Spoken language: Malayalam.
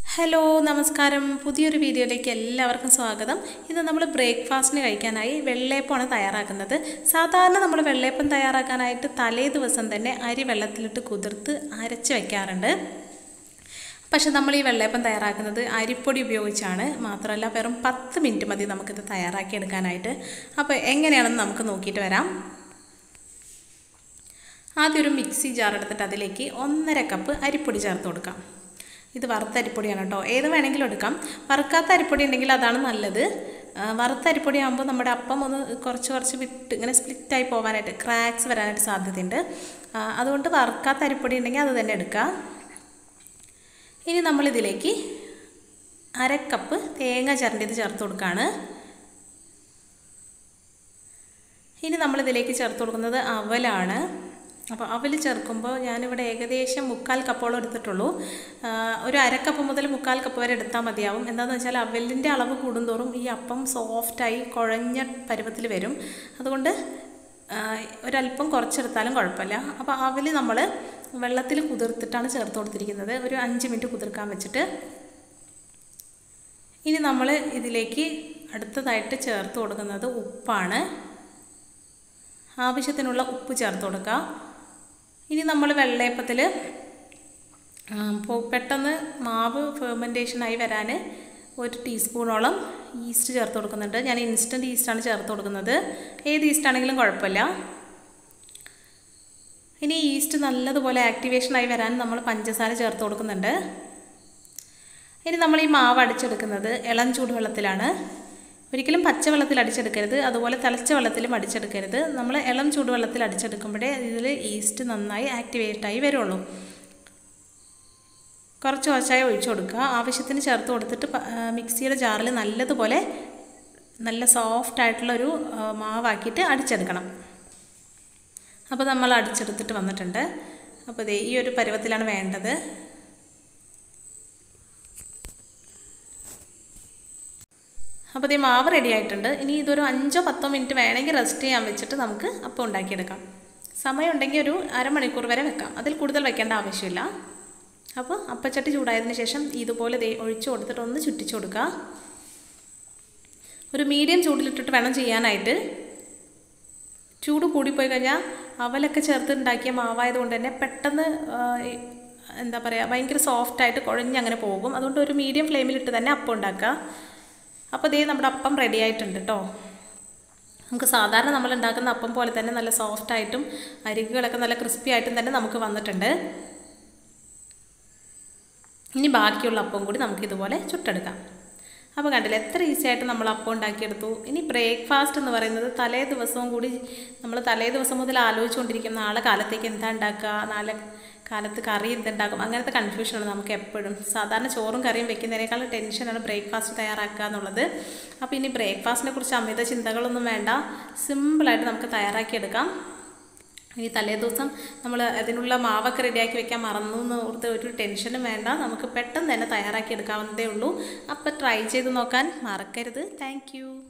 ഹലോ നമസ്കാരം പുതിയൊരു വീഡിയോയിലേക്ക് എല്ലാവർക്കും സ്വാഗതം ഇന്ന് നമ്മൾ ബ്രേക്ക്ഫാസ്റ്റിന് കഴിക്കാനായി വെള്ളയപ്പമാണ് തയ്യാറാക്കുന്നത് സാധാരണ നമ്മൾ വെള്ളയപ്പം തയ്യാറാക്കാനായിട്ട് തലേ ദിവസം തന്നെ അരി വെള്ളത്തിലിട്ട് കുതിർത്ത് അരച്ച് വയ്ക്കാറുണ്ട് പക്ഷെ നമ്മൾ ഈ വെള്ളയപ്പം തയ്യാറാക്കുന്നത് അരിപ്പൊടി ഉപയോഗിച്ചാണ് മാത്രമല്ല വെറും പത്ത് മിനിറ്റ് മതി നമുക്കിത് തയ്യാറാക്കി എടുക്കാനായിട്ട് അപ്പോൾ എങ്ങനെയാണെന്ന് നമുക്ക് നോക്കിയിട്ട് വരാം ആദ്യം ഒരു മിക്സി ജാർ എടുത്തിട്ട് അതിലേക്ക് ഒന്നര കപ്പ് അരിപ്പൊടി ചേർത്ത് കൊടുക്കാം ഇത് വറുത്ത അരിപ്പൊടിയാണ് കേട്ടോ ഏത് വേണമെങ്കിലും എടുക്കാം വറുക്കാത്ത അരിപ്പൊടി ഉണ്ടെങ്കിൽ അതാണ് നല്ലത് ആ, വറുത്ത അരിപ്പൊടി ആകുമ്പോൾ നമ്മുടെ അപ്പം ഒന്ന് കുറച്ച് കുറച്ച് വിട്ട് ഇങ്ങനെ സ്പ്ലിറ്റായി പോകാനായിട്ട് ക്രാക്സ് വരാനായിട്ട് സാധ്യതയുണ്ട് ആ, അതുകൊണ്ട് വറുക്കാത്ത അരിപ്പൊടി ഉണ്ടെങ്കിൽ അത് തന്നെ എടുക്കാം ഇനി നമ്മളിതിലേക്ക് അര കപ്പ് തേങ്ങ ചിരണ്ടിയത് ചേർത്ത് കൊടുക്കുകയാണ് ഇനി നമ്മളിതിലേക്ക് ചേർത്ത് കൊടുക്കുന്നത് അവലാണ് അപ്പോൾ അവൽ ചേർക്കുമ്പോൾ ഞാനിവിടെ ഏകദേശം മുക്കാൽ കപ്പോളം എടുത്തിട്ടുള്ളൂ ആ, ഒരു അരക്കപ്പ് മുതൽ മുക്കാൽ കപ്പ് വരെ എടുത്താൽ മതിയാവും എന്താണെന്ന് വെച്ചാൽ അവലിൻ്റെ അളവ് കൂടുന്തോറും ഈ അപ്പം സോഫ്റ്റായി കുഴഞ്ഞ പരുവത്തിൽ വരും അതുകൊണ്ട് ആ, ഒരല്പം കുറച്ചെടുത്താലും കുഴപ്പമില്ല അപ്പോൾ അവൽ നമ്മൾ വെള്ളത്തിൽ കുതിർത്തിട്ടാണ് ചേർത്ത് കൊടുത്തിരിക്കുന്നത് ഒരു അഞ്ച് മിനിറ്റ് കുതിർക്കാൻ വെച്ചിട്ട് ഇനി നമ്മൾ ഇതിലേക്ക് അടുത്തതായിട്ട് ചേർത്ത് കൊടുക്കുന്നത് ഉപ്പാണ് ആവശ്യത്തിനുള്ള ഉപ്പ് ചേർത്ത് കൊടുക്കുക ഇനി നമ്മൾ വെള്ളയപ്പത്തിൽ പെട്ടെന്ന് മാവ് ഫെർമെൻറ്റേഷനായി വരാൻ ഒരു ടീസ്പൂണോളം ഈസ്റ്റ് ചേർത്ത് കൊടുക്കുന്നുണ്ട് ഞാൻ ഇൻസ്റ്റൻറ്റ് ഈസ്റ്റാണ് ചേർത്ത് കൊടുക്കുന്നത് ഏത് ഈസ്റ്റ് ആണെങ്കിലും കുഴപ്പമില്ല ഇനി ഈസ്റ്റ് നല്ലതുപോലെ ആക്ടിവേഷനായി വരാൻ നമ്മൾ പഞ്ചസാര ചേർത്ത് കൊടുക്കുന്നുണ്ട് ഇനി നമ്മൾ ഈ മാവ് അടിച്ചെടുക്കുന്നത് ഇളം ചൂടുവെള്ളത്തിലാണ് ഒരിക്കലും പച്ചവെള്ളത്തിൽ അടിച്ചെടുക്കരുത് അതുപോലെ തിളച്ച വെള്ളത്തിലും അടിച്ചെടുക്കരുത് നമ്മൾ ഇളം ചൂടുവെള്ളത്തിൽ അടിച്ചെടുക്കുമ്പോഴേ ഇതിൽ ഈസ്റ്റ് നന്നായി ആക്ടിവേറ്റായി വരുള്ളൂ കുറച്ച് കുറച്ചായി ഒഴിച്ചു കൊടുക്കുക ആവശ്യത്തിന് ചേർത്ത് കൊടുത്തിട്ട് പ- ആ, മിക്സിയുടെ ജാറിൽ നല്ലതുപോലെ നല്ല സോഫ്റ്റ് ആയിട്ടുള്ളൊരു ആ, മാവാക്കിയിട്ട് അടിച്ചെടുക്കണം അപ്പോൾ നമ്മൾ അടിച്ചെടുത്തിട്ട് വന്നിട്ടുണ്ട് അപ്പോൾ ദേ ഈ ഒരു പരുവത്തിലാണ് വേണ്ടത് അപ്പോൾ ഈ മാവ് റെഡി ആയിട്ടുണ്ട് ഇനി ഇതൊരു അഞ്ചോ പത്തോ മിനിറ്റ് വേണമെങ്കിൽ റെസ്റ്റ് ചെയ്യാൻ വെച്ചിട്ട് നമുക്ക് അപ്പം ഉണ്ടാക്കിയെടുക്കാം സമയം ഉണ്ടെങ്കിൽ ഒരു അരമണിക്കൂർ വരെ വെക്കാം അതിൽ കൂടുതൽ വെക്കേണ്ട ആവശ്യമില്ല അപ്പോൾ അപ്പച്ചട്ടി ചൂടായതിന് ശേഷം ഇതുപോലെ ദേ ഒഴിച്ചു കൊടുത്തിട്ട് ഒന്ന് ചുറ്റിച്ചു കൊടുക്കുക ഒരു മീഡിയം ചൂടിലിട്ടിട്ട് വേണം ചെയ്യാനായിട്ട് ചൂട് കൂടിപ്പോയി കഴിഞ്ഞാൽ അവലൊക്കെ ചേർത്ത് ഉണ്ടാക്കിയ മാവായതുകൊണ്ട് തന്നെ പെട്ടെന്ന് ആ, ഈ, എന്താ പറയുക ഭയങ്കര സോഫ്റ്റായിട്ട് കുഴഞ്ഞങ്ങനെ പോകും അതുകൊണ്ട് ഒരു മീഡിയം ഫ്ലെയിമിലിട്ട് തന്നെ അപ്പം ഉണ്ടാക്കുക അപ്പോൾ ഇതേ നമ്മുടെ അപ്പം റെഡി ആയിട്ടുണ്ട് കേട്ടോ നമുക്ക് സാധാരണ നമ്മൾ ഉണ്ടാക്കുന്ന അപ്പം പോലെ തന്നെ നല്ല സോഫ്റ്റായിട്ടും അരികുകളൊക്കെ നല്ല ക്രിസ്പി ആയിട്ടും തന്നെ നമുക്ക് വന്നിട്ടുണ്ട് ഇനി ബാക്കിയുള്ള അപ്പം കൂടി നമുക്ക് ഇതുപോലെ ചുട്ടെടുക്കാം അപ്പോൾ കണ്ടില്ല എത്ര ഈസി ആയിട്ട് നമ്മൾ അപ്പം ഉണ്ടാക്കിയെടുത്തു ഇനി ബ്രേക്ക്ഫാസ്റ്റ് എന്ന് പറയുന്നത് തലേ ദിവസവും കൂടി നമ്മൾ തലേ ദിവസം മുതൽ ആലോചിച്ചുകൊണ്ടിരിക്കും നാളെ കാലത്തേക്ക് എന്താ ഉണ്ടാക്കുക നാളെ കാലത്ത് കറി എന്തുണ്ടാക്കും അങ്ങനത്തെ കൺഫ്യൂഷനാണ് നമുക്ക് എപ്പോഴും സാധാരണ ചോറും കറിയും വെക്കുന്നതിനേക്കാൾ ടെൻഷനാണ് ബ്രേക്ക്ഫാസ്റ്റ് തയ്യാറാക്കുക എന്നുള്ളത് അപ്പോൾ ഇനി ബ്രേക്ക്ഫാസ്റ്റിനെ കുറിച്ച് അമിത ചിന്തകളൊന്നും വേണ്ട സിമ്പിളായിട്ട് നമുക്ക് തയ്യാറാക്കിയെടുക്കാം ഇനി തലേ ദിവസം നമ്മൾ അതിനുള്ള മാവൊക്കെ റെഡിയാക്കി വെക്കാൻ മറന്നു എന്ന് ഓർത്ത് ഒരു ടെൻഷനും വേണ്ട നമുക്ക് പെട്ടെന്ന് തന്നെ തയ്യാറാക്കി എടുക്കാവുന്നതേ ഉള്ളൂ അപ്പോൾ ട്രൈ ചെയ്ത് നോക്കാൻ മറക്കരുത് താങ്ക്